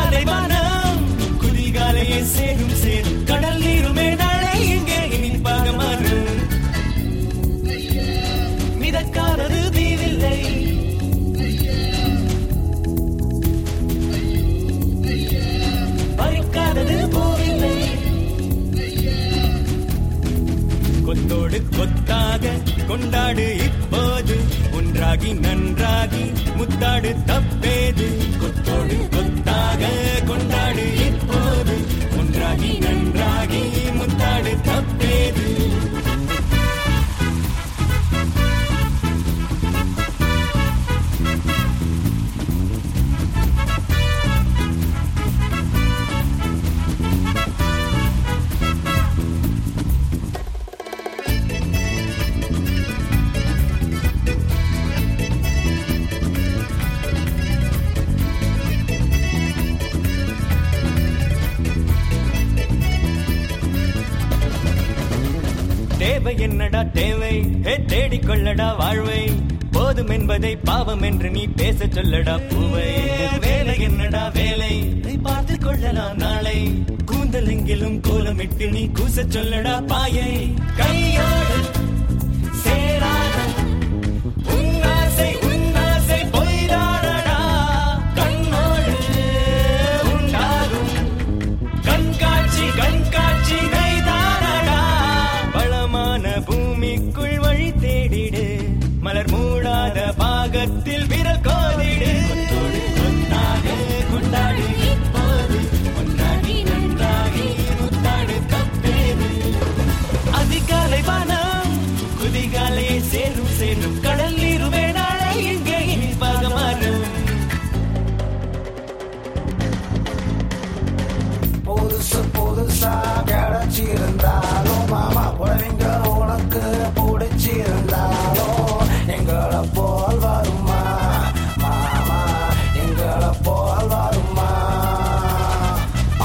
அதிகாலை வானம் குதிகாலையே சேரும் சேரும் கடல் நீருமே நாளை இங்கே இனிப்பாக மாறும் மிதக்காதது தீவில்லை பறிக்காதது பூவில்லை கொத்தோடு கொத்தாக கொண்டாடு இப்போது ஒன்றாகி நன்றாகி முத்தாடு தப்பேது கொத்தோடு கொத்தாக கொண்டாடு இப்போது ஒன்றாகி நன்றாகி முத்தாடு தப்பேது தேவை என்னடா தேவை ஹே தேடிக்கொள்ளடா வாழ்வை போதும் என்பதை பாவம் என்று நீ பேச சொல்லடா பூவை வேலை என்னடா வேலை நீ பார்த்து கொள்ளலாம் நாளை கூந்தல் எங்கிலும் கோலமிட்டு நீ கூச சொல்லடா பாயை கையோடு சேராத உன்னாசை உன்னாசை பொய்தானடா கண்ணோடு உண்டாகும் கண்காட்சி கண்காட்சி கைதானடா வளமான பூமிக்குள் வழி தேடிடு மலர் மூடாத பாகத்தில் விரல் கோதிடு கொத்தோடு கொத்தாக கொண்டாடு இப்போது ஒன்றாகி நன்றாகி முத்தாடு கப்பேது அதிகாலை வானம் குதிகாலையை சேரும் சேரும் கடல் நீருமே நாளை இங்கே இனிப்பாக மாறும் புதுசு புதுசா கிடைச்சிருந்தாலும் மாமா குழந்தைங்க உனக்கு பிடிச்சிருந்தாலும் எங்களை போல் வருமா மாமா எங்களை போல் வருமா ஆ.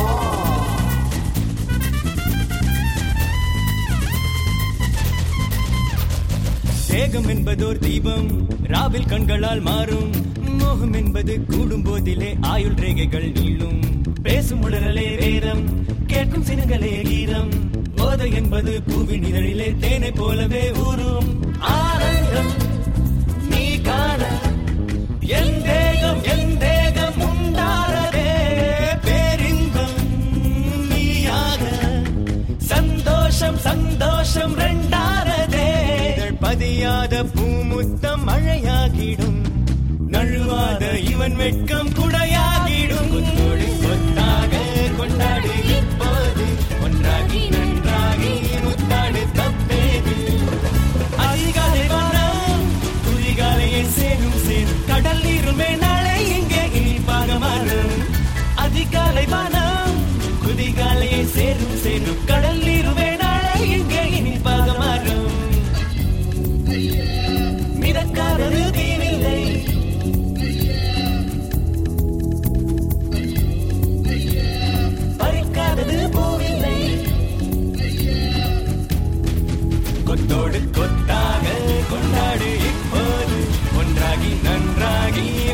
தேகம் என்பதோர் தீபம் ராவில் கண்களால் மாறும் மோகம் என்பது கூடும் போதிலே ஆயுள் ரேகைகள் நீளும் பேசும் உடலே வேதம் கேட்கும் சினங்களே கீதம் போதை என்பது பூவின் இதழிலே தேனை போலவே ஊறும் ஆனந்தம் நீ காண என் தேகம் என் தேகம் உண்டாரதே பேரின்பம் நீயாக சந்தோஷம் சந்தோஷம் ரெண்டாரதே இதழ் பதியாத பூமுத்தம் மழையாகிடும் நழுவாத இவன் வெட்கம் குடையாகிடும் கொத்தோடு கொத்தாக கொண்டாடு இப்போது ஒன்றாகி நன்றாகி முத்தாடு தப்பேது அதிகாலை வானம் குதிகாலையை சேரும் சேரும் கடல் நீருமே நாளை இங்கே இனிப்பாக மாறும் அதிகாலை வானம் குதிகாலையை சேரும் சேரும் கடல் நீருமே நாளை இங்கே இனிப்பாக மாறும் மிதக்காதது தீவில்லை பறிக்காதது பூவில்லை கொத்தோடு கொத்தாக கொண்டாடு இப்போது ஒன்றாகி நன்றாகி